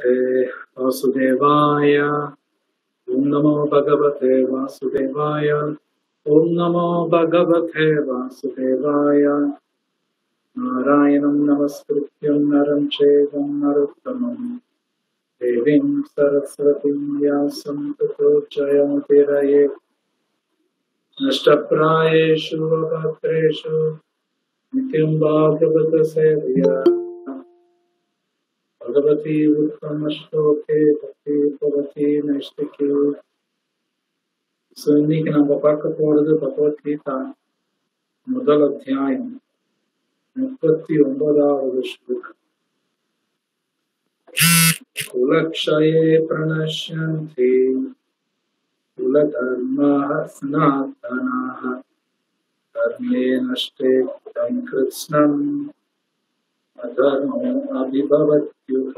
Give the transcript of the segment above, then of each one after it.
वासुदेवाय ॐ नमो भगवते वासुदेवाय ॐ नमो भगवते वासुदेवाय नारायणं नमस्कृत्यं नरं चैवं नरोत्तमम् देवीं सरस्वतीं व्यासं ततो जयमुदिरये नष्टप्रायेषु अपात्रेषु नित्यं भागवतसेव्या भगवती उत्तमश्लोके भक्ति भगवती नैष्टिकी ஸோ இன்னைக்கு நம்ம பார்க்க போறது பகவத்கீதா முதல் அத்தியாயம் முப்பத்தி ஒன்பதாவது ஸ்லோகம் कुलक्षये प्रणश्यन्ति कुलधर्माः सनातनाः धर्मे नष्टे तं कृत्स्नम् अधर्मो अभिभवत्युत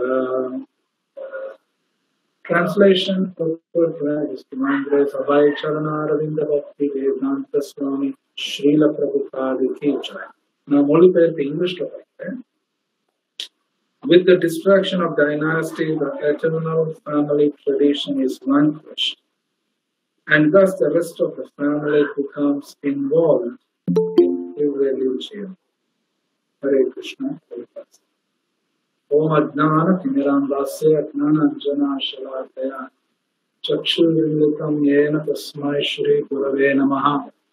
Translation purport is Divine Grace Abhay Charanaravinda Bhakti Vedanta Swami Srila Prabhupada Ki Jai. நான் மொழிபெயர்ப்பு இங்கிலீஷ்ல படிக்கிறேன் With the destruction of dynasty, the eternal family tradition is vanquished, and thus the rest of the family becomes involved in irreligion. Hare Krishna. Hare Krishna. ओम अज्ञान तिमिरांबास्य अज्ञान अंजना शलाकया चक्षुर्विमिलितं येन तस्मै श्री गुरवे नमः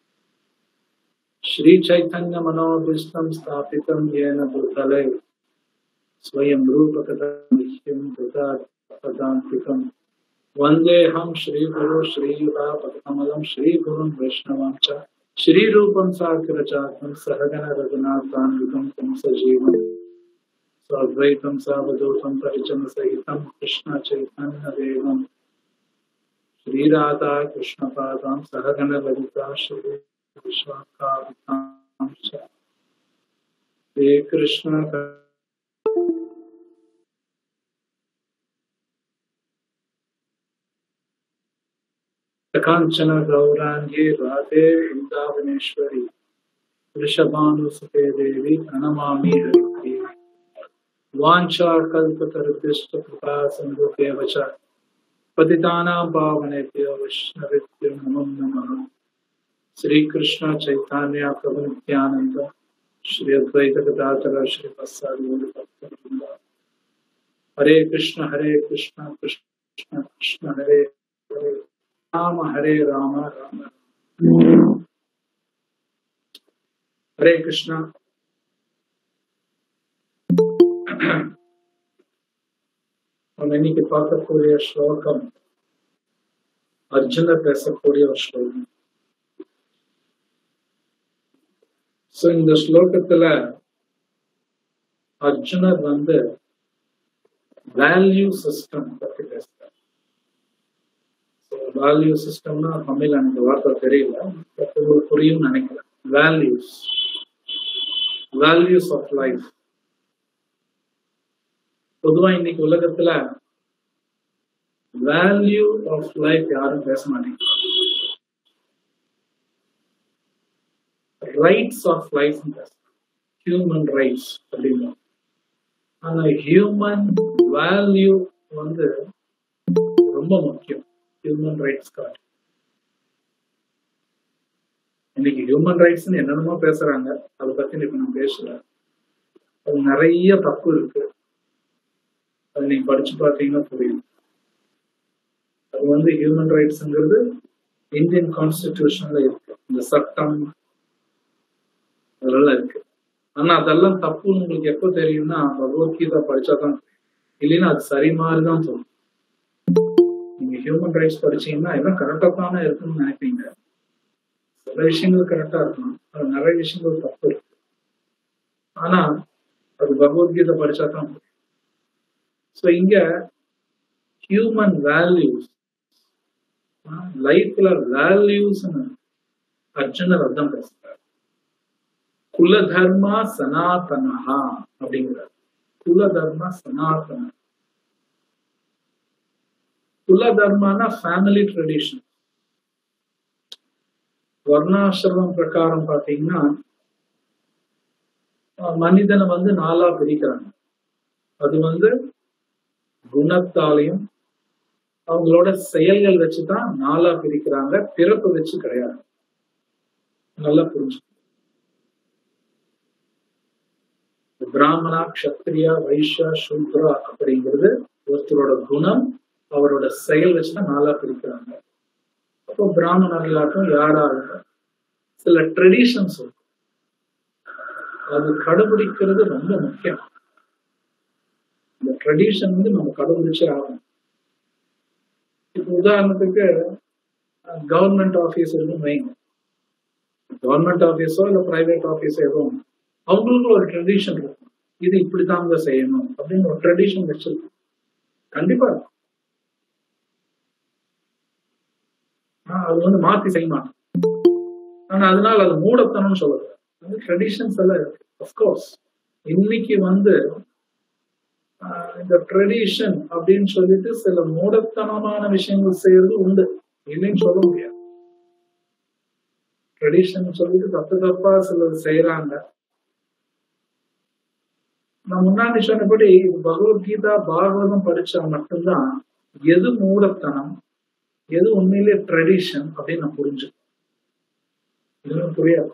श्री चैतन्य मनोभीष्टं स्थापितं येन भूतले स्वयं रूपकथं पदान्तिकं वन्देऽहं श्रीगुरु श्रीयुतापकमलं श्रीगुरुं वैष्णवं च श्रीरूपं साग्रजातं सहगण रघुनाथान्वितं तं सजीवम् स्वाद्वैतं सावधूतं परिजनसहितं कृष्णचैतन्यदेवं श्रीराधा कृष्णपादां सहगणललिता श्रीविशाखां च हे कृष्ण काञ्चन गौराङ्गी राधे वृन्दावनेश्वरी वृषभानुसुते देवी प्रणमामि हरिप्रिया वाञ्छाकल्पतरुभ्यश्च कृपा सिन्धुभ्येव च पतितानां पावनेभ्यो वैष्णवेभ्यो नमो नमः श्रीकृष्ण चैतन्य प्रभु नित्यानन्द श्री अद्वैत गदाधर श्री भक्तवृंद हरे कृष्ण हरे कृष्ण कृष्ण कृष्ण हरे हरे राम हरे राम राम हरे कृष्ण நம்ம இன்னைக்கு பார்க்கக்கூடிய ஸ்லோகம் அர்ஜுனர் பேசக்கூடிய ஒரு ஸ்லோகம் சோ இந்த ஸ்லோகத்துல அர்ஜுனர் வந்து வேல்யூ சிஸ்டம் பத்தி பேசுறார் வேல்யூ சிஸ்டம்னா தமிழ் எனக்கு வார்த்தை தெரியல பட் உங்களுக்கு புரியும் நினைக்கிறேன் வேல்யூஸ் வேல்யூஸ் ஆஃப் லைஃப் பொதுவா இன்னைக்கு உலகத்துல வேல்யூ ஆஃப் லைஃப் யாரும் பேச மாட்டேங்க rights of life human rights அப்படின்னு ஆனா ஹியூமன் வேல்யூ வந்து ரொம்ப முக்கியம் ஹியூமன் ரைட்ஸ் கார்டு இன்னைக்கு ஹியூமன் ரைட்ஸ்னு என்னென்னமோ பேசுறாங்க அதை பத்தி இப்ப நான் பேசல அது நிறைய தப்பு இருக்கு அது நீங்க படிச்சு பார்த்தீங்கன்னா புரியும் அது வந்து ஹியூமன் ரைட்ஸ்ங்கிறது இந்தியன் கான்ஸ்டிடியூஷன்ல இருக்கு இந்த சட்டம் அதெல்லாம் இருக்கு ஆனா அதெல்லாம் தப்புன்னு உங்களுக்கு எப்போ தெரியும்னா பகவத்கீதா படிச்சாதான் இல்லைன்னா அது சரி மாதிரிதான் தோணும் நீங்க ஹியூமன் ரைட்ஸ் படிச்சீங்கன்னா எல்லாம் கரெக்டா தானே இருக்குன்னு நினைப்பீங்க சில விஷயங்கள் கரெக்டா இருக்கணும் அது நிறைய விஷயங்கள் தப்பு இருக்கு ஆனா அது பகவத்கீதை படிச்சாதான் புரியும் ஸோ இங்க ஹியூமன் வேல்யூஸ் லைஃப்ல வேல்யூஸ் அர்ஜுனர் அர்த்தம் பேசுறார் குல தர்மா சனாதனஹா அப்படிங்கிறார் குல தர்மா சனாதன குல தர்மானா ஃபேமிலி ட்ரெடிஷன் வர்ணாசிரமம் பிரகாரம் பாத்தீங்கன்னா மனிதனை வந்து நாலா பிரிக்கிறாங்க அது வந்து குணத்தாலையும் அவங்களோட செயல்கள் வச்சுதான் நாலா பிரிக்கிறாங்க பிறப்பு வச்சு கிடையாது நல்லா புரிஞ்சு பிராமணா கஷத்திரியா வைஷ்யா சூத்ரா அப்படிங்கிறது ஒருத்தரோட குணம் அவரோட செயல் வச்சுதான் நாலா பிரிக்கிறாங்க அப்போ பிராமணர்களாட்டும் யாராக சில ட்ரெடிஷன்ஸ் இருக்கும் அது கடைபிடிக்கிறது ரொம்ப முக்கியம் இந்த ட்ரெடிஷன் வந்து நம்ம கடைபிடிச்சே ஆகணும் இப்போ உதாரணத்துக்கு கவர்மெண்ட் ஆஃபீஸ் இருந்து வைங்க கவர்மெண்ட் ஆஃபீஸோ இல்லை பிரைவேட் ஆஃபீஸோ எதுவும் அவங்களுக்கு ஒரு ட்ரெடிஷன் இருக்கும் இது இப்படித்தாங்க செய்யணும் அப்படின்னு ஒரு ட்ரெடிஷன் வச்சிருக்கும் கண்டிப்பா அது வந்து மாத்தி செய்ய மாட்டோம் ஆனா அதனால அது மூடத்தனம்னு சொல்லுது அது ட்ரெடிஷன்ஸ் எல்லாம் இருக்கு அஃப்கோர்ஸ் இன்னைக்கு வந்து இந்த ட்ரெடிஷன் அப்படின்னு சொல்லிட்டு சில மூடத்தனமான விஷயங்கள் செய்யறது உண்டு இல்லைன்னு சொல்ல முடியாது ட்ரெடிஷன் சொல்லிட்டு தப்பு தப்பா சிலர் செய்யறாங்க நான் முன்னாடி சொன்னபடி பகவத்கீதா பாகவதம் படிச்சா மட்டும்தான் எது மூடத்தனம் எது உண்மையிலே ட்ரெடிஷன் அப்படின்னு நான் புரிஞ்சுக்கேன் இதுவும் புரியாது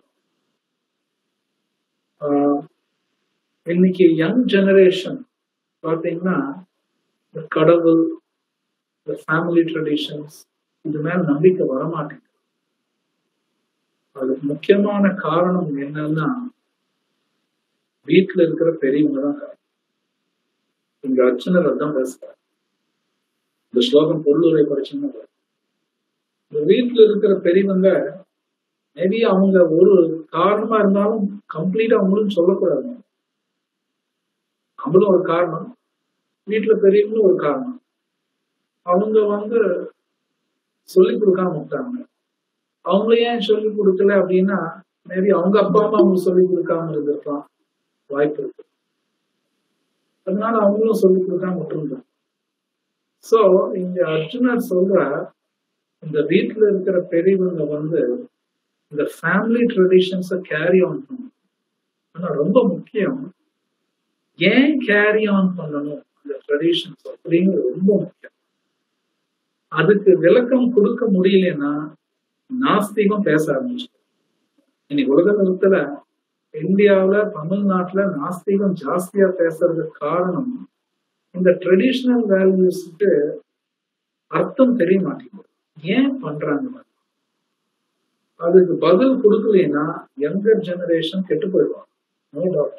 இன்னைக்கு யங் ஜெனரேஷன் பார்த்தீங்கன்னா இந்த கடவுள் இந்த ஃபேமிலி ட்ரெடிஷன்ஸ் இது மேல நம்பிக்கை வரமாட்டேங்குது அதுக்கு முக்கியமான காரணம் என்னன்னா வீட்டுல இருக்கிற பெரியவங்க தான் காரணம் இங்க அர்ச்சனர் அதான் பேசுறாரு இந்த ஸ்லோகம் பொருளுரை படிச்சோம்னா இந்த வீட்டுல இருக்கிற பெரியவங்க மேபி அவங்க ஒரு காரணமா இருந்தாலும் கம்ப்ளீட்டா அவங்களும் சொல்லக்கூடாது நம்மளும் ஒரு காரணம் வீட்டுல பெரியவங்களும் ஒரு காரணம் அவங்க வந்து சொல்லி கொடுக்காம விட்டாங்க அவங்க ஏன் சொல்லி கொடுக்கல அப்படின்னா மேபி அவங்க அப்பா அம்மா அவங்க சொல்லி கொடுக்காம இருந்திருக்கலாம் வாய்ப்பு இருக்கு அதனால அவங்களும் சொல்லி கொடுக்காம விட்டுருந்தாங்க சோ இங்க அர்ஜுனர் சொல்ற இந்த வீட்டுல இருக்கிற பெரியவங்க வந்து இந்த ஃபேமிலி ட்ரெடிஷன்ஸை கேரி ஆன் பண்ணணும் ஆனா ரொம்ப முக்கியம் ஏன் கேரி ஆன் பண்ணணும் அந்த ட்ரெடிஷன்ஸ் அப்படிங்கிறது ரொம்ப முக்கியம் அதுக்கு விளக்கம் கொடுக்க முடியலன்னா நாஸ்திகம் பேச ஆரம்பிச்சு இன்னைக்கு உலகத்துல இந்தியாவுல தமிழ்நாட்டுல நாஸ்திகம் ஜாஸ்தியா பேசுறதுக்கு காரணம் இந்த ட்ரெடிஷ்னல் வேல்யூஸ்க்கு அர்த்தம் தெரிய மாட்டேங்குது ஏன் பண்றாங்க அதுக்கு பதில் கொடுக்கலன்னா யங்கர் ஜெனரேஷன் கெட்டு போயிடுவாங்க நோ டவுட்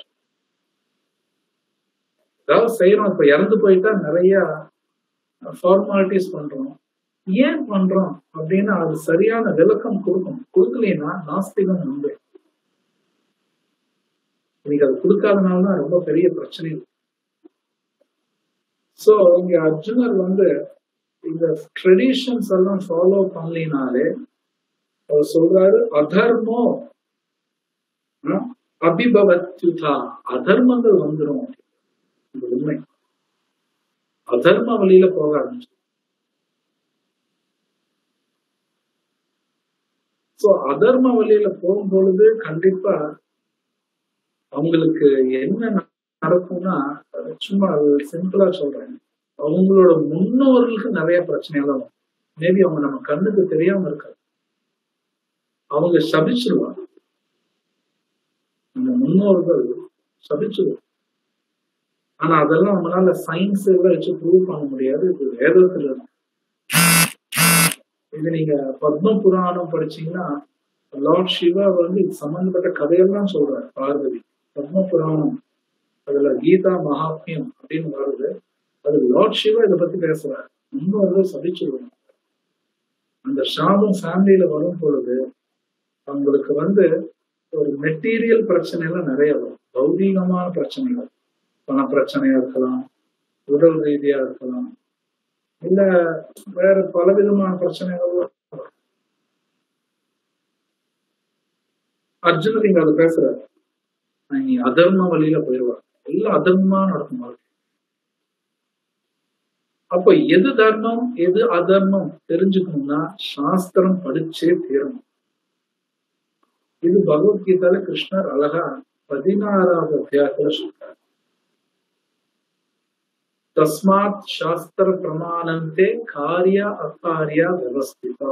ஏதாவது செய்யறோம் இப்ப இறந்து போயிட்டா நிறைய ஃபார்மாலிட்டிஸ் பண்றோம் ஏன் பண்றோம் அப்படின்னு அது சரியான விளக்கம் கொடுக்கணும் கொடுக்கலன்னா நாஸ்திகம் உண்டு இன்னைக்கு அது கொடுக்காதனால தான் ரொம்ப பெரிய பிரச்சனை சோ இங்க அர்ஜுனர் வந்து இந்த ட்ரெடிஷன்ஸ் எல்லாம் ஃபாலோ பண்ணலினாலே அவர் சொல்றாரு அதர்மோ அபிபவத்யுதா அதர்மங்கள் வந்துடும் இது உண்மை அதர்ம வழியில போக ஆரம்பிச்சு சோ அதர்ம வழியில போகும் பொழுது கண்டிப்பா அவங்களுக்கு என்ன நடக்கும்னா சும்மா அது சிம்பிளா சொல்றேன் அவங்களோட முன்னோர்களுக்கு நிறைய பிரச்சனைகள் மேபி அவங்க நம்ம கண்ணுக்கு தெரியாம இருக்காது அவங்க சபிச்சிருவாங்க நம்ம முன்னோர்கள் சபிச்சிருவாங்க ஆனா அதெல்லாம் நம்மளால சயின்ஸ் எல்லாம் வச்சு ப்ரூவ் பண்ண முடியாது இது வேதத்துல இருக்கு இது நீங்க பத்ம புராணம் படிச்சீங்கன்னா லார்ட் சிவா வந்து இது சம்பந்தப்பட்ட கதையெல்லாம் சொல்றாரு பார்வதி பத்ம புராணம் அதுல கீதா மகாத்மியம் அப்படின்னு வருது அது லார்ட் சிவா இதை பத்தி பேசுறாரு முன்னோர்கள் சபிச்சிருவாங்க அந்த சாபம் ஃபேமிலியில வரும் பொழுது அவங்களுக்கு வந்து ஒரு மெட்டீரியல் பிரச்சனை எல்லாம் நிறைய வரும் பௌதீகமான பிரச்சனைகள் பண பிரச்சனையா இருக்கலாம் உடல் ரீதியா இருக்கலாம் இல்ல வேற பலவிதமான பிரச்சனைகள் அர்ஜுனர் இங்க அதை பேசுறாரு நீ அதர்ம வழியில போயிடுவார் எல்லாம் அதர்மமா நடக்கும் வாழ்க்கை அப்ப எது தர்மம் எது அதர்மம் தெரிஞ்சுக்கணும்னா சாஸ்திரம் படிச்சே தீரணும் இது பகவத்கீதால கிருஷ்ணர் அழகா பதினாறாவது அத்தியாயத்துல சொல்றார் தஸ்மாத் சாஸ்திர பிரமாணந்தே காரிய அக்காரிய விவஸ்திதோ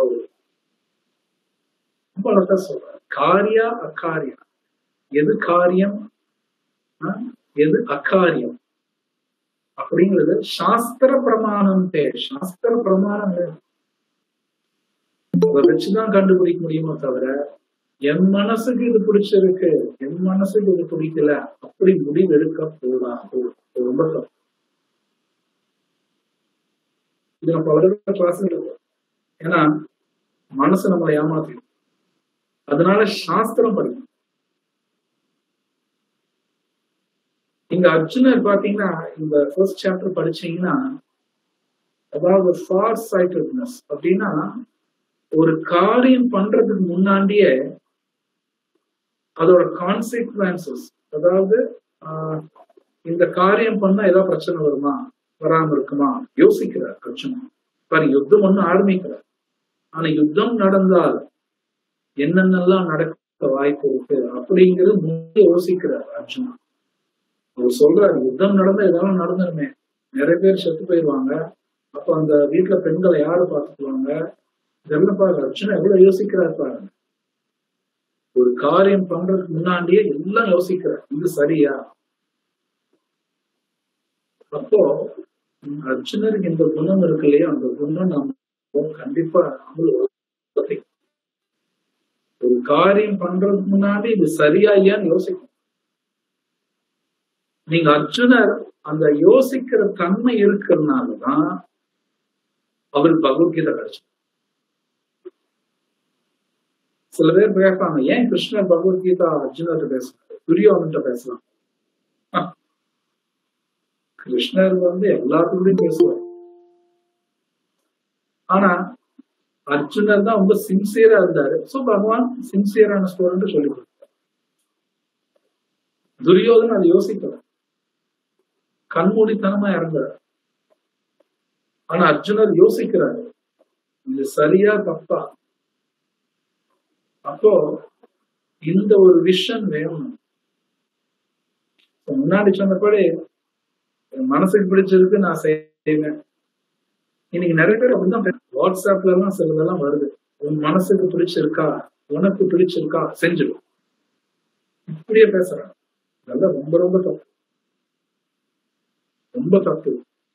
ரொம்ப அழகா சொல்றார் காரியா அக்காரியா எது காரியம் ஆ? எது அக்காரியம் அப்படிங்கிறது சாஸ்திர பிரமாணம் தே சாஸ்திர பிரமாணம் வேணும். அதை வச்சுதான் கண்டுபிடிக்க முடியுமோ தவிர என் மனசுக்கு இது பிடிச்சிருக்கு என் மனசுக்கு இது பிடிக்கல அப்படி முடிவு எடுக்க கூடாது இது ரொம்ப தப்பு இது நம்ம வளர்கிற கிளாஸ் ஏன்னா மனசு நம்மளை ஏமாத்திடும் அதனால சாஸ்திரம் படிக்கணும் இங்க அர்ஜுனர் பாத்தீங்கன்னா இந்த ஃபர்ஸ்ட் சாப்டர் படிச்சீங்கன்னா அதாவது ஃபார் சைட்டட்னஸ் அப்படின்னா ஒரு காரியம் பண்றதுக்கு முன்னாடியே அதோட கான்சிக்வன்சஸ் அதாவது ஆஹ், இந்த காரியம் பண்ணா ஏதாவது பிரச்சனை வருமா வராம இருக்குமா யோசிக்கிறார் அர்ஜுனன் பாரு யுத்தம் ஒண்ணு ஆரம்பிக்கிறார் ஆனா யுத்தம் நடந்தால் என்னென்னலாம் நடக்க வாய்ப்பு இருக்கு அப்படிங்கிறது முன்னே யோசிக்கிறார் அர்ஜுனா அவர் சொல்றாரு யுத்தம் நடந்தா இதெல்லாம் நடந்துருமே நிறைய பேர் செத்து போயிடுவாங்க அப்ப அந்த வீட்டுல பெண்களை யாரு பார்த்துக்குவாங்க இதெல்லாம் பாருங்க அர்ஜுனா எவ்வளவு யோசிக்கிறார் பாருங்க ஒரு காரியம் பண்றதுக்கு முன்னாடியே எல்லாம் யோசிக்கிறார் இது சரியா அப்போ அர்ஜுனருக்கு இந்த குணம் இருக்கு இல்லையா அந்த குணம் நம்ம கண்டிப்பா நம்மளுக்கு ஒரு காரியம் பண்றதுக்கு முன்னாடி இது சரியா இல்லையான்னு யோசிக்கணும் நீங்க அர்ஜுனர் அந்த யோசிக்கிற தன்மை இருக்கிறதுனாலதான் அவர் பகவத்கீதை கிடைச்சு சில பேர் கேட்பாங்க ஏன் கிருஷ்ணர் பகவத்கீதா அர்ஜுனர்கிட்ட பேசுறாரு துரியோதன்கிட்ட பேசலாம் அஹ், கிருஷ்ணர் வந்து எல்லாத்துக்கூடயும் பேசுவார் ஆனா அர்ஜுனர் தான் ரொம்ப சின்சியரா இருந்தாரு சோ பகவான் சின்சியரான ஸ்டூடெண்ட் சொல்லி கொடுத்தார் துரியோதன் அதை யோசிக்கல கண்மூடித்தனமா இறந்தார் ஆனா அர்ஜுனர் யோசிக்கிறாரு இது சரியா தப்பா அப்போ இந்த ஒரு விஷன் வேணும் இப்ப முன்னாடி சொன்னபடி என் மனசுக்கு பிடிச்சிருக்கு நான் செய்வேன் இன்னைக்கு நிறைய பேர் அப்படிதான் பே- வாட்ஸ்அப்ல எல்லாம் சிலதெல்லாம் வருது உன் மனசுக்கு பிடிச்சிருக்கா உனக்கு பிடிச்சிருக்கா செஞ்சிடும் இப்படியே பேசுறாங்க அதெல்லாம் ரொம்ப ரொம்ப தப்பு ரொம்ப தப்பு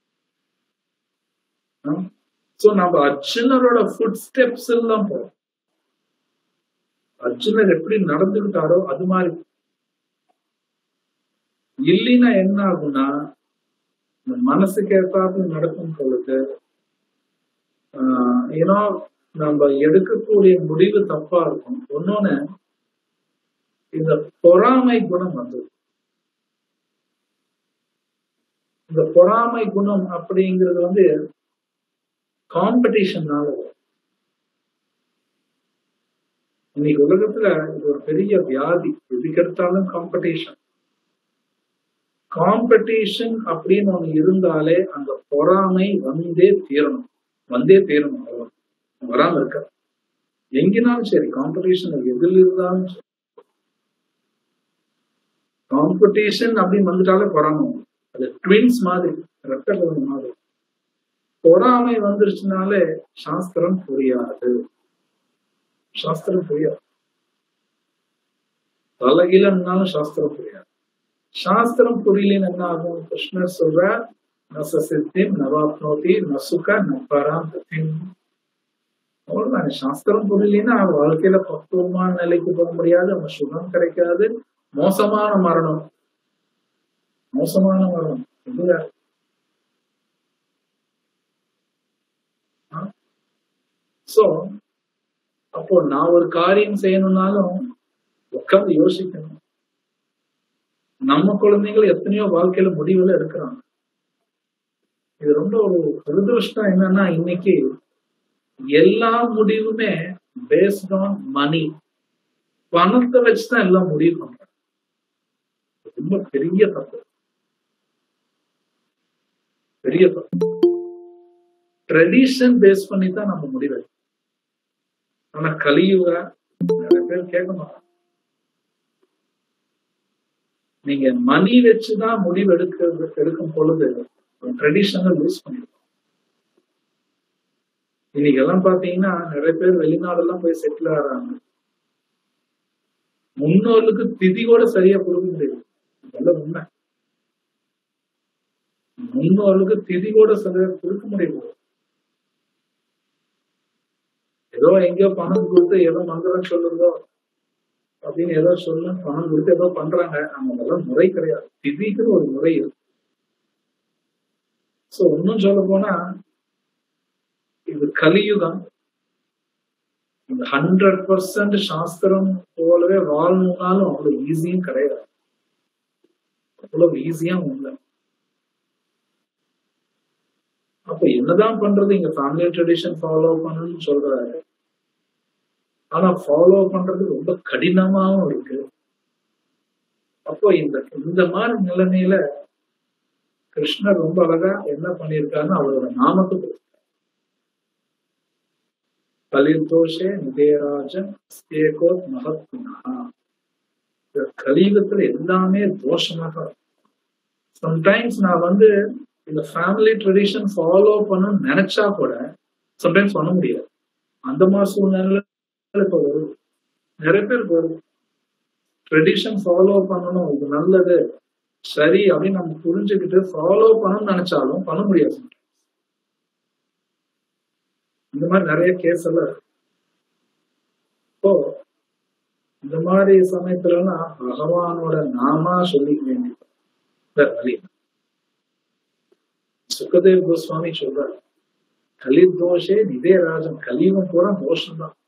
சோ நம்ம அர்ஜுனரோட ஃபுட் ஸ்டெப்ஸ் எல்லாம் போறோம் அர்ஜுனர் எப்படி நடந்துகிட்டாரோ அது மாதிரி இல்லைன்னா என்ன ஆகும்னா இந்த மனசுக்கு ஏற்றாப்புல நடக்கும் பொழுது ஆஹ் ஏன்னா நம்ம எடுக்கக்கூடிய முடிவு தப்பா இருக்கும் ஒன்னொன்னு இந்த பொறாமை குணம் வந்தது இந்த பொறாமை குணம் அப்படிங்கிறது வந்து காம்படிஷன்னால வரும் இன்னைக்கு உலகத்துல இது ஒரு பெரிய வியாதி எதுக்கெடுத்தாலும் காம்படிஷன் காம்படிஷன் அப்படின்னு ஒண்ணு இருந்தாலே அந்த பொறாமை வந்தே தீரணும் வந்தே தீரணும் அவ்வளவுதான். வராம இருக்க எங்கினாலும் சரி காம்படிஷன் எதில் இருந்தாலும் சரி காம்படிஷன் அப்படின்னு வந்துட்டாலே பொறாமை வரும். அது ட்வின்ஸ் மாதிரி ரெட்ட குழந்தை மாதிரி பொறாமை வந்துருச்சுனாலே சாஸ்திரம் புரியாது சாஸ்திரம் புரியாது தலைகீழன்னாலும் சாஸ்திரம் புரியாது சாஸ்திரம் புரியலன்னு என்ன ஆகும் கிருஷ்ணர் சொல்ற நச சித்திம் நவாப்னோதி நசுக நப்பராம் கதிம் அவ்வளவுதான் சாஸ்திரம் புரியலன்னா அவன் வாழ்க்கையில பக்குவமான நிலைக்கு போக முடியாது அவன் சுகம் கிடைக்காது மோசமான மரணம் மோசமான மரணம் இல்ல சோ அப்போ நான் ஒரு காரியம் செய்யணும்னாலும் உட்கார்ந்து யோசிக்கணும் நம்ம குழந்தைகள் எத்தனையோ வாழ்க்கையில முடிவுல எடுக்கிறாங்க இது ரொம்ப ஒரு துரதிருஷ்டம் என்னன்னா இன்னைக்கு எல்லா முடிவுமே பேஸ்ட் ஆன் மணி பணத்தை வச்சுதான் எல்லாம் முடிவு பண்றாங்க ரொம்ப பெரிய தப்பு பெரிய தப்பு ட்ரெடிஷன் பேஸ் பண்ணி தான் நம்ம முடிவு எடுக்கணும். ஆனா கலியுக நிறைய பேர் கேட்க மாட்டாங்க நீங்க மணி வச்சுதான் முடிவு எடுக்கிறது எடுக்கும் பொழுது ட்ரெடிஷனை லூஸ் பண்ணிருக்கோம் இன்னைக்கு எல்லாம் பாத்தீங்கன்னா நிறைய பேர் வெளிநாடெல்லாம் போய் செட்டில் ஆகிறாங்க முன்னோர்களுக்கு திதி கூட சரியா கொடுக்க முடியாது இதெல்லாம் உண்மை முன்னோர்களுக்கு திதி கூட சரியா கொடுக்க முடியாது ஏதோ எங்கேயோ பணம் கொடுத்து ஏதோ மந்திரம் சொல்லுதோ அப்படின்னு ஏதோ சொல்ல பணம் கொடுத்து ஏதோ பண்றாங்க நம்ம அதெல்லாம் முறை கிடையாது திதிக்குன்னு ஒரு முறை இருக்கு சோ இன்னும் சொல்ல போனா இது கலியுகம் இந்த ஹண்ட்ரட் பர்சன்ட் சாஸ்திரம் போலவே வாழணும்னாலும் அவ்வளவு ஈஸியும் கிடையாது அவ்வளவு ஈஸியா இல்லை அப்ப என்னதான் பண்றது இங்க ஃபேமிலி ட்ரெடிஷன் ஃபாலோ பண்ணணும்னு சொல்றாரு ஆனா ஃபாலோ பண்றது ரொம்ப கடினமாவும் இருக்கு அப்போ இந்த இந்த மாதிரி நிலைமையில கிருஷ்ணர் ரொம்ப அழகா என்ன பண்ணியிருக்காருன்னு அவரோட நாமத்தை கலிதோஷே நிதேராஜன் ஸ்தேகோ மகத்குணா இந்த கலியுகத்துல எல்லாமே தோஷமாக சம்டைம்ஸ் நான் வந்து இந்த ஃபேமிலி ட்ரெடிஷன் ஃபாலோ பண்ண நினைச்சா கூட சம்டைம்ஸ் பண்ண முடியாது அந்த மாதிரி சூழ்நிலை இப்ப வரும் நிறைய பேருக்கு வரும் ட்ரெடிஷன் ஃபாலோ பண்ணணும் இது நல்லது சரி அப்படின்னு நம்ம புரிஞ்சுக்கிட்டு ஃபாலோ பண்ணணும்னு நினைச்சாலும் பண்ண முடியாது இந்த மாதிரி நிறைய கேஸ் எல்லாம் இருக்கு இப்போ இந்த மாதிரி சமயத்துலலாம் பகவானோட நாமா சொல்லிக்க வேண்டியது வழி சுக்கதேவ் கோஸ்வாமி சொல்றாரு கலி தோஷே நிதே ராஜன் கலியுகம் பூரா தோஷம் தான்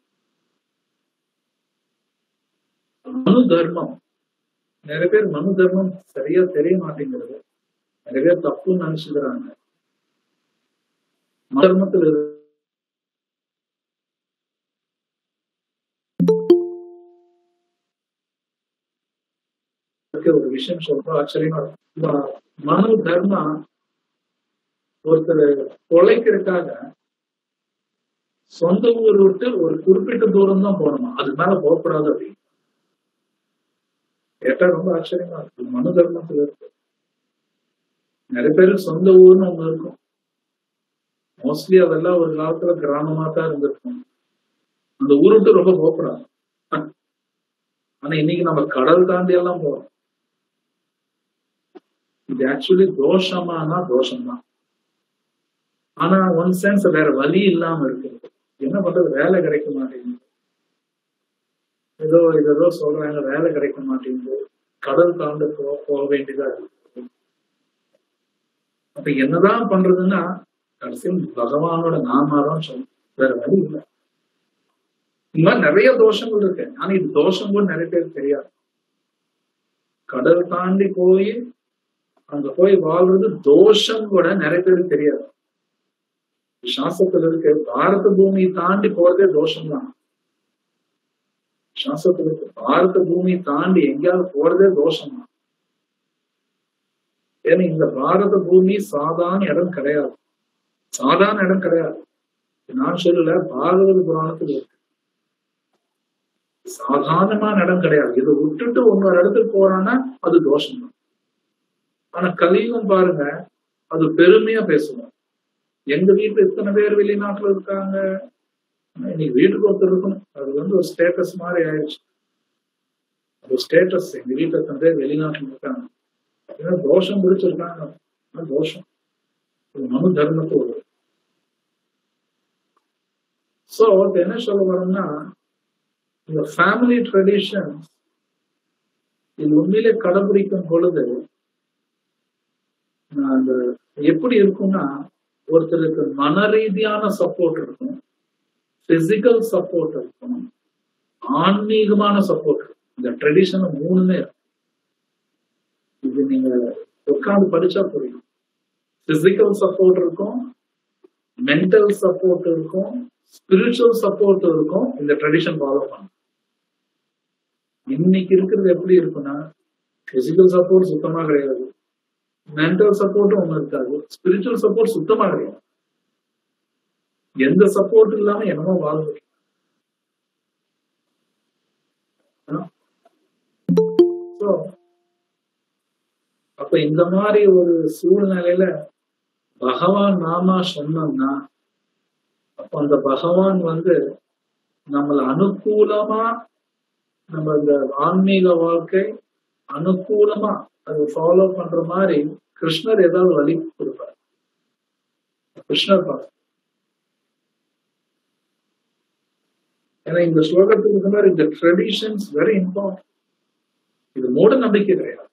மனு தர்மம் நிறைய பேர் மனு தர்மம் சரியா தெரிய மாட்டேங்கிறது நிறைய பேர் தப்புன்னு நினைச்சுக்கிறாங்க தர்மத்தில் ஒரு விஷயம் சொல்றோம் ஆச்சரியமா மனு தர்மா ஒருத்தர் கொலைக்கிறதுக்காக சொந்த ஊர் விட்டு ஒரு குறிப்பிட்ட தூரம் தான் போகணுமா அது மேல போகக்கூடாது அப்படின்னு கேட்டா ரொம்ப ஆச்சரியமா இருக்கு மனு தர்மத்துல இருக்கு நிறைய பேருக்கு சொந்த ஊர்னு ஒண்ணு இருக்கும் மோஸ்ட்லி அதெல்லாம் ஒரு காலத்துல கிராமமா தான் இருந்திருக்கும் அந்த ஊர் விட்டு ரொம்ப போகக்கூடாது ஆனா இன்னைக்கு நம்ம கடல் தாண்டி எல்லாம் போறோம் இது ஆக்சுவலி தோஷமானா தோஷம்தான் ஆனா ஒன் சென்ஸ் வேற வழி இல்லாம இருக்கு என்ன பண்றது வேலை கிடைக்க மாட்டேங்குது ஏதோ ஏதோ சொல்றாங்க வேலை கிடைக்க மாட்டேங்குது கடல் தாண்டு போ போக வேண்டியதா இருக்கு அப்ப என்னதான் பண்றதுன்னா கடைசியில் பகவானோட நாமாதான் சொல்லும் வேற வழி இல்லை இந்த மாதிரி நிறைய தோஷங்கள் இருக்கு ஆனா இது தோஷம் கூட நிறைய பேருக்கு தெரியாது கடல் தாண்டி போய் அங்க போய் வாழ்றது தோஷம் கூட நிறைய பேருக்கு தெரியாது சாஸ்திரத்துல இருக்கு பாரத பூமி தாண்டி போறதே தோஷம் தான் சாஸ்திரத்துல இருக்கு பாரத பூமி தாண்டி எங்கேயாவது போறதே தோஷம் தான் ஏன்னா இந்த பாரத பூமி சாதாரண இடம் கிடையாது சாதாரண இடம் கிடையாது நான் சொல்லல பாகவத புராணத்துல இருக்கு சாதாரணமான இடம் கிடையாது இதை விட்டுட்டு இன்னொரு இடத்துக்கு போறான்னா அது தோஷம் தான் ஆனா கலியுகம் பாருங்க அது பெருமையா பேசுவோம் எங்க வீட்டுல இத்தனை பேர் வெளிநாட்டுல இருக்காங்க இன்னைக்கு வீட்டுக்கு ஒருத்தர் இருக்கணும் அது வந்து ஒரு ஸ்டேட்டஸ் மாதிரி ஆயிடுச்சு அது ஸ்டேட்டஸ் எங்க வீட்டுல எத்தனை பேர் வெளிநாட்டுல இருக்காங்க ஏன்னா தோஷம் பிடிச்சிருக்காங்க தோஷம் மனு தர்மத்தோடு சோ என்ன சொல்ல வரோம்னா இந்த ஃபேமிலி ட்ரெடிஷன் இது உண்மையிலே கடைபிடிக்கும் பொழுது அந்த எப்படி இருக்கும்னா ஒருத்தருக்கு மன ரீதியான சப்போர்ட் இருக்கும் பிசிக்கல் சப்போர்ட் இருக்கும் ஆன்மீகமான சப்போர்ட் இந்த ட்ரெடிஷன் மூணுமே இது நீங்க உட்காந்து படிச்சா புரியும் பிசிக்கல் சப்போர்ட் இருக்கும் மென்டல் சப்போர்ட் இருக்கும் ஸ்பிரிச்சுவல் சப்போர்ட் இருக்கும் இந்த ட்ரெடிஷன் ஃபாலோ பண்ணும் இன்னைக்கு இருக்கிறது எப்படி இருக்குன்னா பிசிக்கல் சப்போர்ட் சுத்தமா கிடையாது மென்டல் சப்போர்ட்டும் ஒண்ணு இருக்காது ஸ்பிரிச்சுவல் சப்போர்ட் சுத்தமா கிடையாது எந்த சப்போர்ட் இல்லாம என்னமோ வாழ்ந்து அப்ப இந்த மாதிரி ஒரு சூழ்நிலையில பகவான் நாமா சொன்னோம்னா அப்ப அந்த பகவான் வந்து நம்மள அனுகூலமா நம்ம இந்த ஆன்மீக வாழ்க்கை அனுகூலமா அது ஃபாலோ பண்ற மாதிரி கிருஷ்ணர் ஏதாவது வழி கொடுப்பார் கிருஷ்ணர் பார்க்க ஏன்னா இந்த ஸ்லோகத்துக்கு இந்த மாதிரி இந்த ட்ரெடிஷன்ஸ் வெரி இம்பார்ட்டன்ட் இது மூட நம்பிக்கை கிடையாது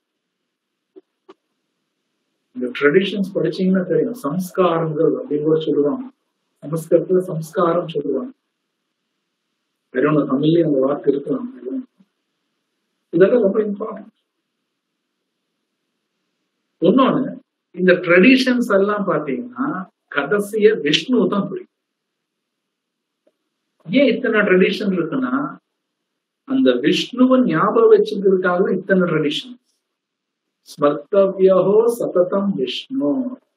இந்த ட்ரெடிஷன்ஸ் படிச்சீங்கன்னா தெரியும் சம்ஸ்காரங்கள் அப்படின்னு கூட சொல்லுவாங்க சமஸ்கிருதத்துல சம்ஸ்காரம் சொல்லுவாங்க வெறும் தமிழ்லயே அந்த வார்த்தை இருக்கலாம் இதெல்லாம் ரொம்ப இம்பார்ட்டன்ட் இன்னொன்னு இந்த ட்ரெடிஷன்ஸ் எல்லாம் பாத்தீங்கன்னா கடைசிய விஷ்ணு தான் பிடிக்கும் ஏன் இத்தனை ட்ரெடிஷன் இருக்குன்னா அந்த விஷ்ணுவை ஞாபகம் வச்சுக்கிறதுக்காக இத்தனை ட்ரெடிஷன் ஸ்மர்த்தவியோ சததம் விஷ்ணு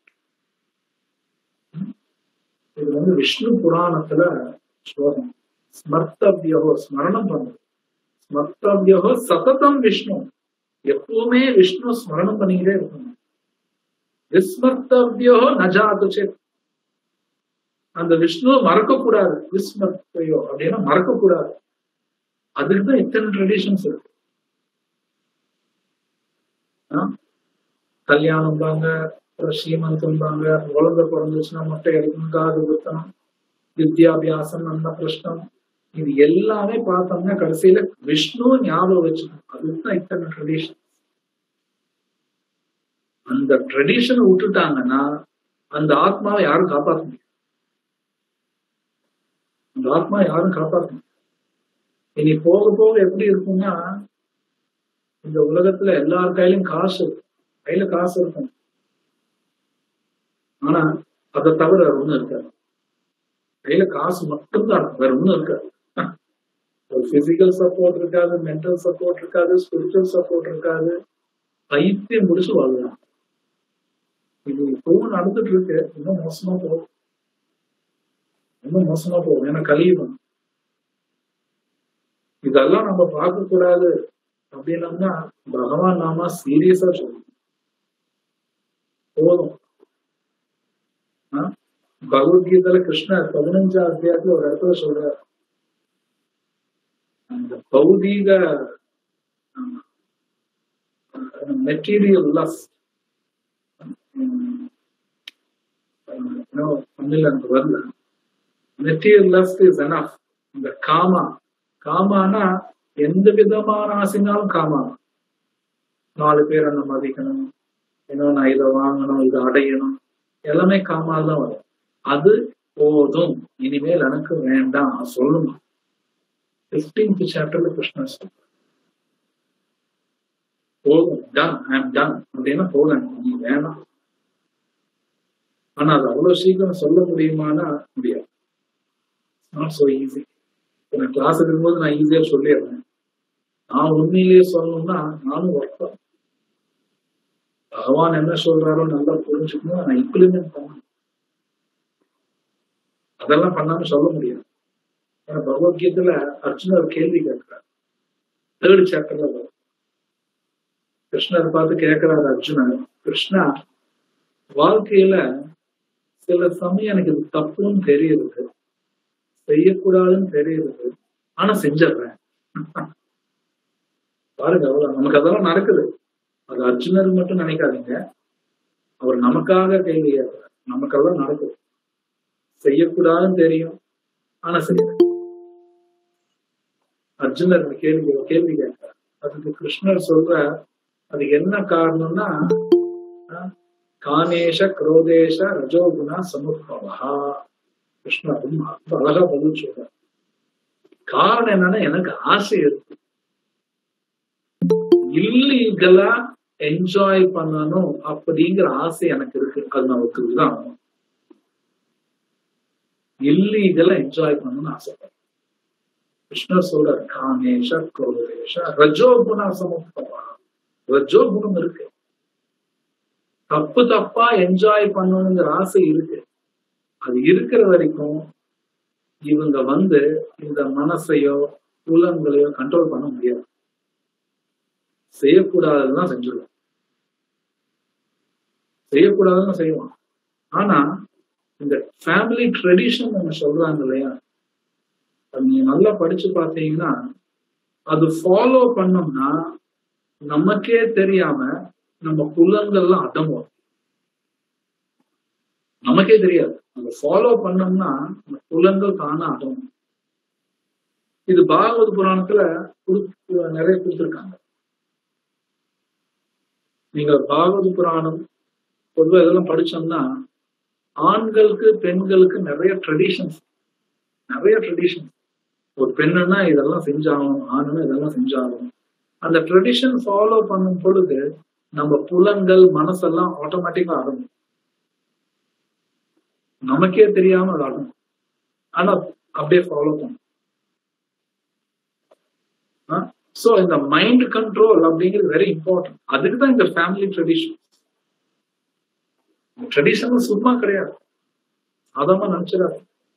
இது வந்து விஷ்ணு புராணத்துல ஸ்லோகம் ஸ்மர்த்தவியோ ஸ்மரணம் பண்ணுது ஸ்மர்த்தவியோ சததம் விஷ்ணு எப்பவுமே விஷ்ணு ஸ்மரணம் பண்ணிக்கிட்டே இருக்கணும் விஸ்மர்த்தவியோ நஜாது சேத் அந்த விஷ்ணுவை மறக்கக்கூடாது விஸ்மர்த்தையோ அப்படின்னா மறக்கக்கூடாது அதுக்கு தான் இத்தனை ட்ரெடிஷன்ஸ் இருக்கு கல்யாணம் பாங்க ஸ்ரீமந்தம் பாங்க குழந்தை பிறந்துச்சுன்னா மொட்டை எடுக்கணும் காது குத்தணும் வித்யாபியாசம் அந்த பிரஷ்னம் இது எல்லாமே பார்த்தோம்னா கடைசியில விஷ்ணு ஞாபகம் வச்சுக்கணும் அதுதான் இத்தனை ட்ரெடிஷன் அந்த ட்ரெடிஷனை விட்டுட்டாங்கன்னா அந்த ஆத்மாவை யாரும் காப்பாற்ற முடியும் அந்த ஆத்மா யாரும் காப்பாற்ற முடியும் இனி போக போக எப்படி இருக்கும்னா இந்த உலகத்துல எல்லார் கையிலும் காசு இருக்கும் கையில காசு இருக்கும் ஆனா அதை தவிர வேற ஒண்ணும் இருக்காது கையில காசு மட்டும்தான் வேற ஒண்ணும் இருக்காது ஒரு பிசிக்கல் சப்போர்ட் இருக்காது மென்டல் சப்போர்ட் இருக்காது ஸ்பிரிச்சுவல் சப்போர்ட் இருக்காது பைத்தியம் முடிச்சு வாழ்லாம் இது இப்பவும் நடந்துட்டு இருக்கு இன்னும் மோசமா போகும் இன்னும் மோசமா போகும் ஏன்னா கலியுகம் இதெல்லாம் நம்ம பார்க்க கூடாது அப்படின்னம்னா பகவான் நாம சீரியஸா சொல்லணும் போதும் பகவத்கீதையில கிருஷ்ணர் பதினஞ்சாம் அத்தியாயத்துல ஒரு இடத்துல சொல்றாரு அந்த பௌதீக மெட்டீரியல் லஸ் தமிழ் எனக்கு வரல மெட்டீரியல் லஸ்ட் இஸ் எனஃப் இந்த காமா காமானா எந்த விதமான ஆசைனாலும் காமா நாலு பேர் என்ன மதிக்கணும் இன்னும் நான் இதை வாங்கணும் இதை அடையணும் எல்லாமே காமால் தான் வரும் அது போதும் இனிமேல் எனக்கு வேண்டாம் சொல்லணும் பிப்டீன்த் சாப்டர்ல கிருஷ்ணன் சொல்ற போதும் டன் ஐ எம் டன் அப்படின்னா போதும் நீ வேணாம் ஆனா அது அவ்வளவு சீக்கிரம் சொல்ல முடியுமானா முடியாது நாட் சோ ஈஸி நான் கிளாஸ் இருக்கும்போது நான் ஈஸியா சொல்லிடுறேன் நான் உண்மையிலேயே சொல்லணும்னா நானும் ஒர்க் பகவான் என்ன சொல்றாரோ நல்லா புரிஞ்சுக்கணும் நான் இம்ப்ளிமெண்ட் பண்ணணும் அதெல்லாம் பண்ணாம சொல்ல முடியாது ஏன்னா பகவத்கீதையில அர்ஜுனர் கேள்வி கேட்கிறார் தேர்ட் சாப்டர்ல வரும் கிருஷ்ணர் பார்த்து கேட்கிறாரு அர்ஜுனர் கிருஷ்ணா வாழ்க்கையில சில சமயம் எனக்கு இது தப்புன்னு தெரியுது செய்யக்கூடாதுன்னு தெரியுது ஆனா செஞ்சிடுறேன் பாருங்க அவ்வளவு நமக்கு அதெல்லாம் நடக்குது அது அர்ஜுனர் மட்டும் நினைக்காதீங்க அவர் நமக்காக கேள்வி கேட்கிறார் நமக்கெல்லாம் நடக்குது செய்யக்கூடாதுன்னு தெரியும் ஆனா சரி அர்ஜுனர் கேள்வி கேள்வி கேட்கிறார் அதுக்கு கிருஷ்ணர் சொல்ற அதுக்கு என்ன காரணம்னா காமேஷ குரோதேஷ ரஜோகுணா சமுத்பவா கிருஷ்ணர் ரொம்ப அழகா பதில் சொல்ற காரணம் என்னன்னா எனக்கு ஆசை இருக்கு இல்லீகலா என்ஜாய் பண்ணணும் அப்படிங்கிற ஆசை எனக்கு இருக்கு அது நான் ஒத்துக்குதான் இல்லீகலா என்ஜாய் பண்ணணும்னு ஆசைப்படுறேன் கிருஷ்ணர் சொல்ற காமேஷ குரோதேஷ ரஜோகுணா சமுத்பவா ரஜோகுணம் இருக்கு தப்பு தப்பா என்ஜாய் பண்ணணுங்கிற ஆசை இருக்கு அது இருக்கிற வரைக்கும் இவங்க வந்து இந்த மனசையோ புலன்களையோ கண்ட்ரோல் பண்ண முடியாது செய்யக்கூடாதுதான் செஞ்சிடும் செய்யக்கூடாதுன்னு செய்வான் ஆனா இந்த ஃபேமிலி ட்ரெடிஷன் ஒண்ணு சொல்றாங்க இல்லையா அது நீங்க நல்லா படிச்சு பார்த்தீங்கன்னா அது ஃபாலோ பண்ணோம்னா நமக்கே தெரியாம நம்ம புலங்கள்லாம் அடங்கும் நமக்கே தெரியாது அதை ஃபாலோ பண்ணோம்னா அந்த புலங்கள் தானா அடங்கும் இது பாகவத புராணத்துல குடு- நிறைய கொடுத்துருக்காங்க நீங்க பாகவத புராணம் பொதுவா இதெல்லாம் படிச்சோம்னா ஆண்களுக்கு பெண்களுக்கு நிறைய ட்ரெடிஷன்ஸ் நிறைய ட்ரெடிஷன் ஒரு பெண்ணுன்னா இதெல்லாம் செஞ்சாகணும் ஆணுன்னா இதெல்லாம் செஞ்சாகணும் அந்த ட்ரெடிஷன் ஃபாலோ பண்ணும் பொழுது நம்ம புலங்கள் மனசெல்லாம் ஆட்டோமேட்டிக்கா அடங்கும் நமக்கே தெரியாம அது அடங்கும் ஆனா அப்படியே ஃபாலோ பண்ணும் சோ இந்த மைண்ட் கண்ட்ரோல் அப்படிங்கிறது வெரி இம்பார்ட்டன்ட் அதுக்கு தான் இந்த ஃபேமிலி ட்ரெடிஷன் ட்ரெடிஷன் சும்மா கிடையாது அதமா நினைச்சிடாது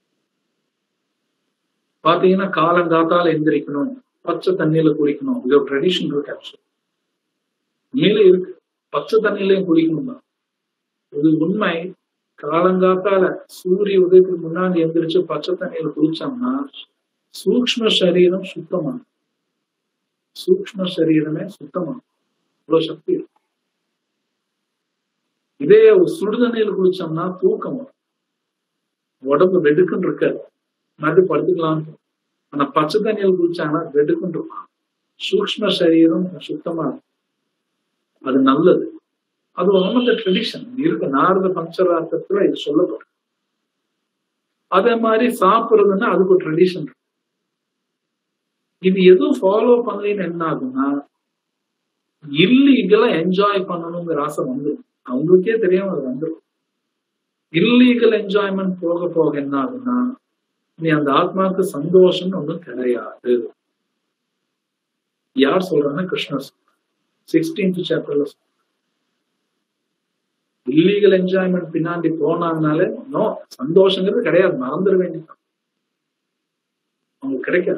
பாத்தீங்கன்னா காலங்காத்தால எந்திரிக்கணும் பச்சை தண்ணியில குளிக்கணும் இது ஒரு ட்ரெடிஷன் இருக்கு ஆக்சுவலி மேல இருக்கு பச்சை தண்ணியிலையும் குளிக்கணும் தான் இது உண்மை காலங்காத்தால சூரிய உதயத்துக்கு முன்னாடி எந்திரிச்சு பச்சை தண்ணியில குளிச்சோம்னா சூக்ஷ்ம சரீரம் சுத்தமாகும் சூக்ஷ்ம சரீரமே சுத்தமாகும் இவ்வளவு சக்தி இருக்கு இதே ஒரு சுடுதண்ணியில் குளிச்சோம்னா தூக்கம் வரும் உடம்பு வெடுக்குன்னு இருக்காது மறுபடியும் படுத்துக்கலாம்னு தோணும். ஆனா பச்சை தண்ணியில் குளிச்சாங்கன்னா வெடுக்குன்னு இருக்கும் சூக்ஷ்ம சரீரம் சுத்தமா இருக்கும் அது நல்லது அது ஒன் ஆஃப் த ட்ரெடிஷன் இருக்கு நாரத பஞ்சரார்த்தத்துல இது சொல்லப்படும் அதே மாதிரி சாப்பிடுறதுன்னா அதுக்கு ஒரு ட்ரெடிஷன் இருக்கு இது எதுவும் ஃபாலோ பண்ணலைன்னு என்ன ஆகும்னா இல்லீகலா என்ஜாய் பண்ணணுங்கிற ஆசை வந்துடும் அவங்களுக்கே தெரியாம அது வந்துடும் இல்லீகல் என்ஜாய்மெண்ட் போக போக என்ன ஆகும்னா நீ அந்த ஆத்மாவுக்கு சந்தோஷம்னு ஒண்ணும் கிடையாது யார் சொல்றாங்கன்னா கிருஷ்ணர் சிக்ஸ்டீன்த் சாப்டர்ல இல்லீகல் என்ஜாய்மெண்ட் பின்னாடி போனாங்கனாலே நோ சந்தோஷங்கிறது கிடையாது மறந்துட வேண்டியது அவங்களுக்கு கிடைக்காது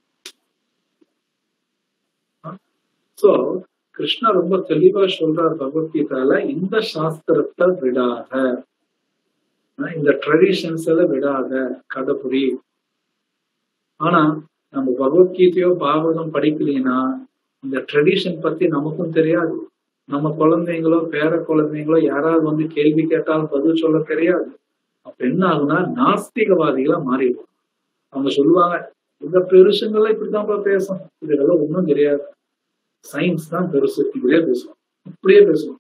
சோ கிருஷ்ணா ரொம்ப தெளிவா சொல்றார் பகவத்கீதால இந்த சாஸ்திரத்தை விடாத ஆஹ் இந்த ட்ரெடிஷன்ஸ் எல்லாம் விடாத கடைபுரி ஆனா நம்ம பகவத்கீதையோ பாகவதம் படிக்கலைன்னா இந்த ட்ரெடிஷன் பத்தி நமக்கும் தெரியாது நம்ம குழந்தைங்களோ பேர குழந்தைங்களோ யாராவது வந்து கேள்வி கேட்டாலும் பதில் சொல்ல தெரியாது அப்ப என்ன ஆகுனா நாஸ்திகவாதிகளா மாறிடும் அவங்க சொல்லுவாங்க இந்த பெருசுங்கெல்லாம் இப்படிதான் பேசும் இதெல்லாம் ஒண்ணும் தெரியாது சயின்ஸ் தான் பெருசு இப்படியே பேசுவோம் இப்படியே பேசுவோம்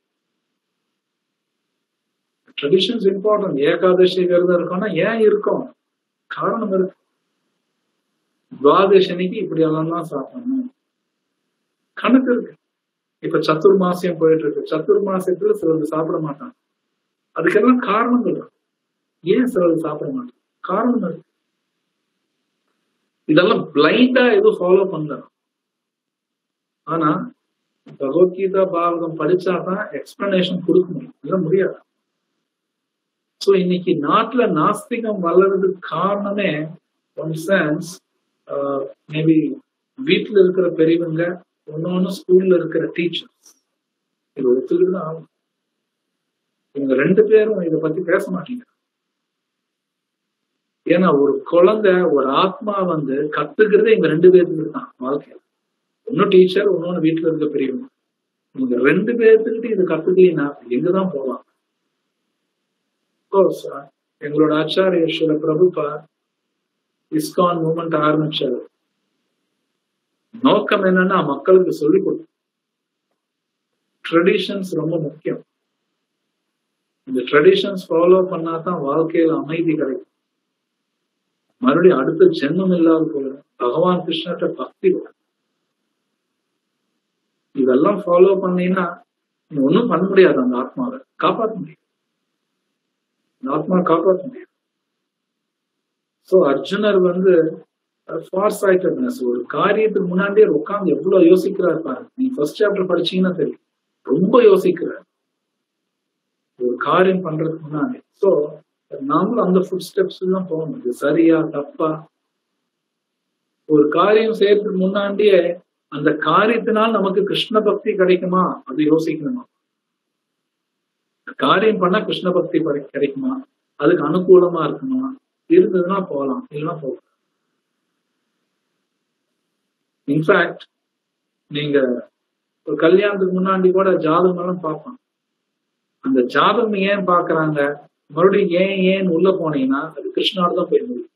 ட்ரெடிஷன்ஸ் இம்பார்ட்டன்ட் ஏகாதசி விரதம் இருக்கோம்னா ஏன் இருக்கும் காரணம் இருக்கு துவாதசனிக்கு இப்படி எல்லாம் தான் சாப்பிடணும் கணக்கு இருக்கு இப்ப சத்துர் மாசியம் போயிட்டு இருக்கு சத்துர் மாசத்துல சிலது சாப்பிட மாட்டாங்க அதுக்கெல்லாம் காரணம் இருக்கு ஏன் சிலது சாப்பிட மாட்டாங்க காரணம் இருக்கு இதெல்லாம் பிளைண்டா எதுவும் ஃபாலோ பண்ணல ஆனா பகவத்கீதா பாரதம் படிச்சாதான் எக்ஸ்பிளனேஷன் கொடுக்க முடியும் இல்ல முடியாது சோ இன்னைக்கு நாட்டுல நாஸ்திகம் வளர்றதுக்கு காரணமே ஒன் சென்ஸ் மேபி வீட்டுல இருக்கிற பெரியவங்க ஒன்னொன்னு ஸ்கூல்ல இருக்கிற டீச்சர்ஸ் இது ஒத்துக்கிட்டு தான் ஆகும் இவங்க ரெண்டு பேரும் இதை பத்தி பேச மாட்டீங்க ஏன்னா ஒரு குழந்தை ஒரு ஆத்மா வந்து கத்துக்கிறதே இவங்க ரெண்டு பேருக்கு தான் வாழ்க்கையில ஒன்னும் டீச்சர் இன்னொன்னு வீட்டுல இருக்க பெரியவங்க இவங்க ரெண்டு பேர்த்துக்கிட்ட இது கத்துக்கலீங்கன்னா எங்கதான் போவாங்க கோர்ஸ் எங்களோட ஆச்சாரிய ஸ்ரீல பிரபுபா இஸ்கான் மூமெண்ட் ஆரம்பிச்சாரு நோக்கம் என்னன்னா மக்களுக்கு சொல்லிக் கொடுக்கும் ட்ரெடிஷன்ஸ் ரொம்ப முக்கியம் இந்த ட்ரெடிஷன்ஸ் ஃபாலோ பண்ணாதான் வாழ்க்கையில அமைதி கிடைக்கும் மறுபடியும் அடுத்த ஜென்மம் இல்லாத போல பகவான் கிருஷ்ணர்கிட்ட பக்தி வரும் இதெல்லாம் ஃபாலோ பண்ணீங்கன்னா நீ ஒன்றும் பண்ண முடியாது அந்த ஆத்மாவை காப்பாற்ற முடியும் அந்த ஆத்மா காப்பாற்ற முடியும் சோ அர்ஜுனர் வந்து ஃபார் சைட்டட்னஸ் ஒரு காரியத்துக்கு முன்னாடியே உட்காந்து எவ்வளவு யோசிக்கிறார் பாரு நீ ஃபர்ஸ்ட் சாப்டர் படிச்சீங்கன்னா தெரியும் ரொம்ப யோசிக்கிறார் ஒரு காரியம் பண்றதுக்கு முன்னாடி சோ நாமளும் அந்த ஃபுட் ஸ்டெப்ஸ் தான் போகணும் இது சரியா தப்பா ஒரு காரியம் செய்யறதுக்கு முன்னாடியே அந்த காரியத்தினால் நமக்கு கிருஷ்ண பக்தி கிடைக்குமா அது யோசிக்கணுமா காரியம் பண்ணா கிருஷ்ண பக்தி பரி- கிடைக்குமா அதுக்கு அனுகூலமா இருக்குமா இருந்ததுன்னா போகலாம் இல்லைன்னா போகலாம் இன்ஃபேக்ட் நீங்க ஒரு கல்யாணத்துக்கு முன்னாடி கூட ஜாதகம் எல்லாம் பார்ப்பான் அந்த ஜாதகம் ஏன் பாக்குறாங்க மறுபடியும் ஏன் ஏன் உள்ள போனீங்கன்னா அது கிருஷ்ணாவோட தான் போய் முடியும்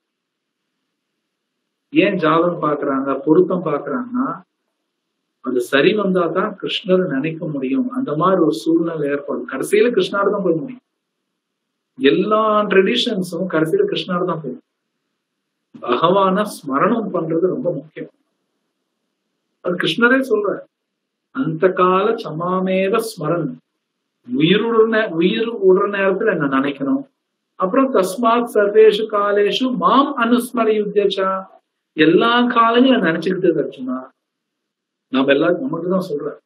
ஏன் ஜாதகம் பாக்குறாங்க பொருத்தம் பாக்குறாங்கன்னா அது சரி வந்தா தான் கிருஷ்ணர் நினைக்க முடியும் அந்த மாதிரி ஒரு சூழ்நிலை ஏற்படும் கடைசியில கிருஷ்ணாவோட தான் போய் முடியும் எல்லா ட்ரெடிஷன்ஸும் கடைசியில கிருஷ்ணாவோட தான் போய் முடியும். பகவான ஸ்மரணம் பண்றது ரொம்ப முக்கியம் அது கிருஷ்ணரே சொல்ற அந்த கால சமாமேவ ஸ்மரன் உயிருடைய நே- உயிர் விடுற நேரத்துல என்ன நினைக்கணும் அப்புறம் தஸ்மாத் சர்வேஷு காலேஷு மாம் அனுஸ்மர யுத்தச்சா எல்லா காலையும் நினைச்சுக்கிட்டு அர்ஜுனா நாம எல்லாரும் நமக்கு தான் சொல்றேன்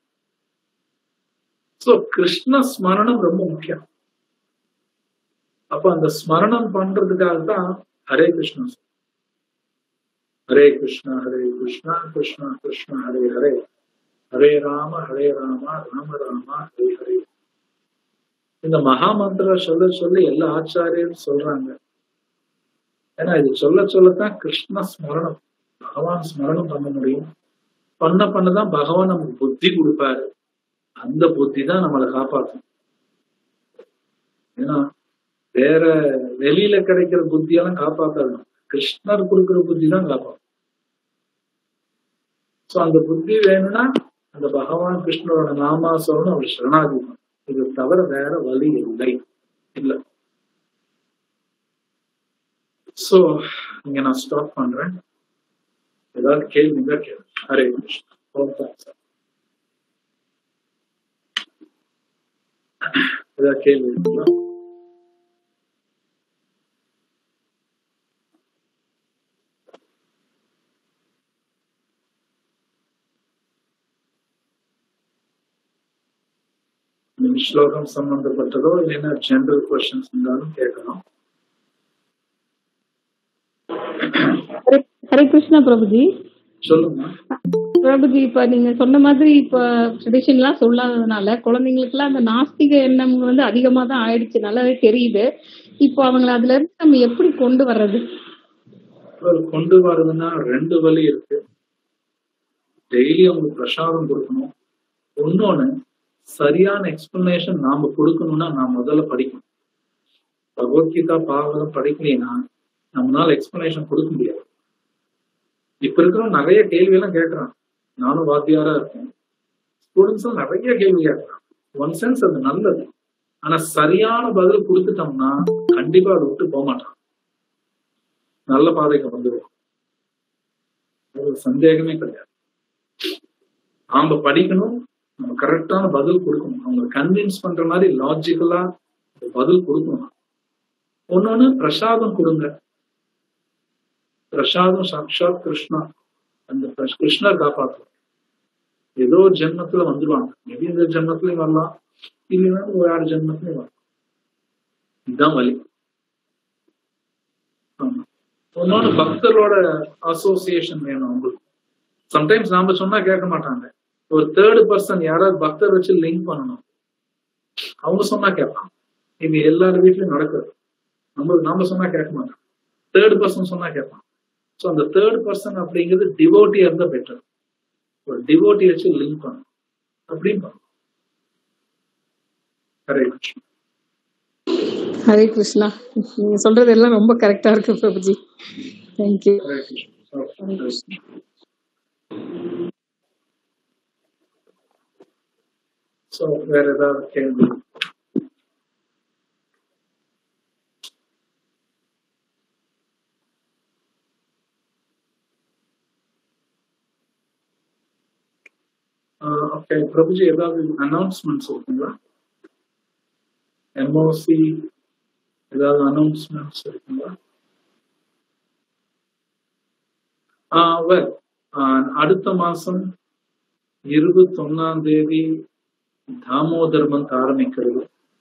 சோ கிருஷ்ண ஸ்மரணம் ரொம்ப முக்கியம் அப்ப அந்த ஸ்மரணம் பண்றதுக்காக தான் ஹரே கிருஷ்ணா சொல்றோம். ஹரே கிருஷ்ணா ஹரே கிருஷ்ணா கிருஷ்ணா கிருஷ்ணா ஹரே ஹரே ஹரே ராம ஹரே ராம ராம ராம ஹரே ஹரே இந்த மகா மந்திர சொல்ல சொல்ல எல்லா ஆச்சாரியரும் சொல்றாங்க ஏன்னா இது சொல்ல சொல்லத்தான் கிருஷ்ண ஸ்மரணம் பகவான் ஸ்மரணம் பண்ண முடியும் பண்ண பண்ணதான் பகவான் நமக்கு புத்தி கொடுப்பாரு அந்த புத்தி தான் நம்மளை காப்பாற்றும் ஏன்னா வேற வெளியில கிடைக்கிற புத்தியெல்லாம் காப்பாத்தாது கிருஷ்ணர் கொடுக்கிற புத்தி தான் காப்பாற்றும் சோ அந்த புத்தி வேணும்னா அந்த பகவான் கிருஷ்ணரோட நாமா சொல்லணும் அவர் சரணாதிபம் இது தவிர வேற வழி இல்லை இல்ல சோ இங்க நான் ஸ்டாப் பண்றேன் ஏதாவது கேள்வி இருந்தா கேளு ஹரே கிருஷ்ணா ஓம் தத் சத். ஏதாவது கேள்வி இருக்குங்களா இந்த ஸ்லோகம் சம்பந்தப்பட்டதோ இல்லைன்னா ஜெனரல் கொஸ்டின்ஸ் இருந்தாலும் கேட்கலாம் ஹரே ஹரே கிருஷ்ணா பிரபுஜி சொல்லுங்க பிரபுஜி இப்ப நீங்க சொன்ன மாதிரி இப்ப ட்ரெடிஷன் எல்லாம் சொல்லாததுனால குழந்தைங்களுக்கு எல்லாம் அந்த நாஸ்திக எண்ணம் வந்து அதிகமா தான் ஆயிடுச்சு நல்லாவே தெரியுது இப்போ அவங்கள அதுல இருந்து நம்ம எப்படி கொண்டு வர்றது அவர் கொண்டு வர்றதுன்னா ரெண்டு வழி இருக்கு டெய்லி அவங்களுக்கு பிரசாதம் கொடுக்கணும் இன்னொன்னு சரியான எக்ஸ்பிளனேஷன் நாம கொடுக்கணும்னா நான் முதல்ல படிக்கணும் பகவத்கீதா பாகவதம் படிக்கலைன்னா நம்மளால எக்ஸ்பிளனேஷன் கொடுக்க முடியாது இப்ப இருக்கிற நிறைய கேள்வி எல்லாம் கேட்கறான் நானும் வாத்தியாரா இருக்கேன் ஸ்டூடெண்ட்ஸும் நிறைய கேள்வி கேட்கறான் ஒன் சென்ஸ் அது நல்லது ஆனா சரியான பதில் கொடுத்துட்டோம்னா கண்டிப்பா அதை விட்டு போக மாட்டான் நல்ல பாதைக்கு வந்துடும் அது சந்தேகமே கிடையாது நாம படிக்கணும் நம்ம கரெக்டான பதில் கொடுக்கணும் அவங்க கன்வின்ஸ் பண்ற மாதிரி லாஜிக்கலா பதில் கொடுக்கணும் ஒன்னொன்னு பிரசாதம் கொடுங்க பிரசாதம் சாட்சாத் கிருஷ்ணா அந்த பிரஸ்- கிருஷ்ணர் காப்பாற்றும் ஏதோ ஒரு ஜென்மத்துல வந்துடுவாங்க மேபி இந்த ஜென்மத்திலயும் வரலாம் இல்லைன்னா ஒரு ஆறு ஜென்மத்திலயும் வரலாம் இதுதான் வழி ஆமா. இன்னொன்னு பக்தரோட அசோசியேஷன் வேணும் அவங்களுக்கு சம்டைம்ஸ் நாம சொன்னா கேட்க மாட்டாங்க ஒரு தேர்ட் பர்சன் யாராவது பக்தர் வச்சு லிங்க் பண்ணணும் அவங்க சொன்னா கேட்பான் இது எல்லார் வீட்லயும் நடக்குது நம்ம நாம சொன்னா கேட்க மாட்டாங்க தேர்ட் பர்சன் சொன்னா கேட்பான் ஸோ அந்த தேர்ட் பர்சன் அப்படிங்கிறது டிவோட்டியா இருந்தா பெட்டர் ஒரு டிவோட்டி வச்சு லிங்க் பண்ணணும் அப்படின்னு பண்ணணும் ஹரே கிருஷ்ணா ஹரே கிருஷ்ணா நீங்க சொல்றது எல்லாம் ரொம்ப கரெக்டா இருக்கு பிரபுஜி தேங்க்யூ ஹரே கிருஷ்ணா ஹரே கிருஷ்ணா ஸோ வேற ஏதாவது கேள்வி ஓகே பிரபுஜி ஏதாவது அனௌன்ஸ்மெண்ட்ஸ் இருக்குங்களா எம்ஓசி ஏதாவது அனௌன்ஸ்மெண்ட்ஸ் இருக்குங்களா வெல் அடுத்த மாசம் இருபத்தொன்னாம் தேதி தாமோதர் மந்த் ஆரம்பிக்கிறது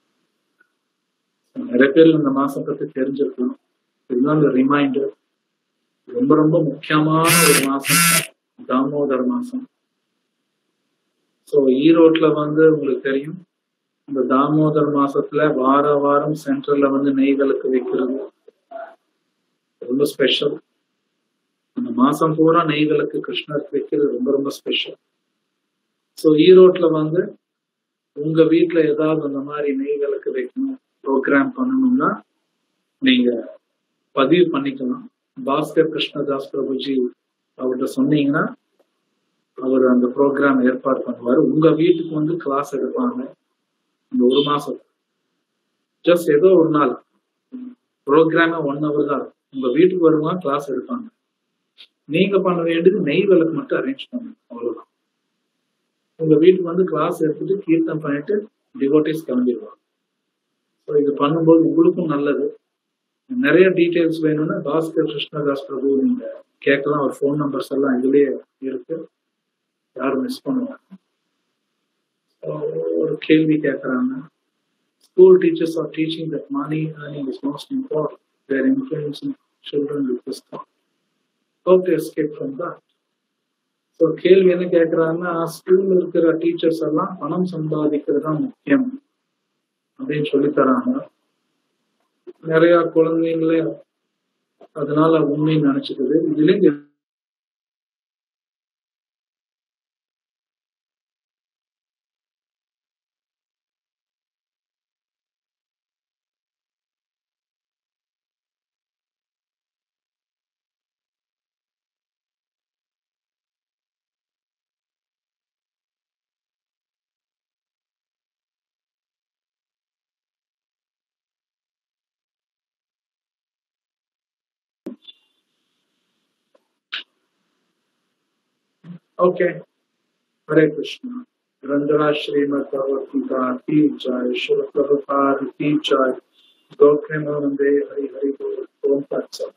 நிறைய பேர் இந்த மாசம் பத்தி தெரிஞ்சிருக்கலாம் இதுதான் இந்த ரிமைண்டர் ரொம்ப ரொம்ப முக்கியமான ஒரு மாசம் தாமோதர் மாசம் ஸோ ஈரோட்ல வந்து உங்களுக்கு தெரியும் இந்த தாமோதர் மாசத்துல வார வாரம் சென்டர்ல வந்து நெய்களுக்கு வைக்கிறது ரொம்ப ஸ்பெஷல் அந்த மாசம் பூரா நெய்களுக்கு கிருஷ்ணருக்கு வைக்கிறது ரொம்ப ரொம்ப ஸ்பெஷல் ஸோ ஈரோட்ல வந்து உங்க வீட்ல ஏதாவது அந்த மாதிரி நெய்களுக்கு வைக்கணும் ப்ரோக்ராம் பண்ணணும்னா நீங்க பதிவு பண்ணிக்கலாம் பாஸ்கர் கிருஷ்ணதாஸ் பிரபுஜி அவர்கிட்ட சொன்னீங்கன்னா அவர் அந்த ப்ரோக்ராம் ஏற்பாடு பண்ணுவார் உங்க வீட்டுக்கு வந்து கிளாஸ் எடுப்பாங்க இந்த ஒரு மாசம் ஜஸ்ட் ஏதோ ஒரு நாள் ப்ரோக்ராமே ஒன் ஹவர் தான் இருக்கும். உங்க வீட்டுக்கு வருவாங்க கிளாஸ் எடுப்பாங்க நீங்க பண்ண வேண்டியது நெய் விளக்கு மட்டும் அரேஞ்ச் பண்ணுங்க அவ்வளவுதான் உங்க வீட்டுக்கு வந்து கிளாஸ் எடுத்துட்டு கீர்த்தம் பண்ணிட்டு டிவோட்டிஸ் கிளம்பிடுவாங்க ஸோ இது பண்ணும்போது உங்களுக்கும் நல்லது நிறைய டீட்டெயில்ஸ் வேணும்னா பாஸ்கர் கிருஷ்ணதாஸ் பிரபு நீங்க கேட்கலாம் ஒரு ஃபோன் நம்பர்ஸ் எல்லாம் இதுலயே இருக்கு யாரும் மிஸ் பண்ணுவாங்க So, ஒரு கேள்வி கேட்கறாங்க school teachers are teaching that money earning is most important they're influencing children with this thought how to escape from that so கேள்வி என்ன கேட்கறாங்கன்னா ஸ்கூல்ல இருக்கிற டீச்சர்ஸ் எல்லாம் பணம் சம்பாதிக்கிறது தான் முக்கியம் அப்படின்னு சொல்லி தராங்க நிறைய குழந்தைங்களே அதனால உண்மைன்னு நினைச்சுக்குது இதுல ओके हरे कृष्णा रंजना श्रीमद भगवत गीता की जय शिव प्रभुपाद की जय गौखे वंदे हरि हरि बोल ओम तत्सत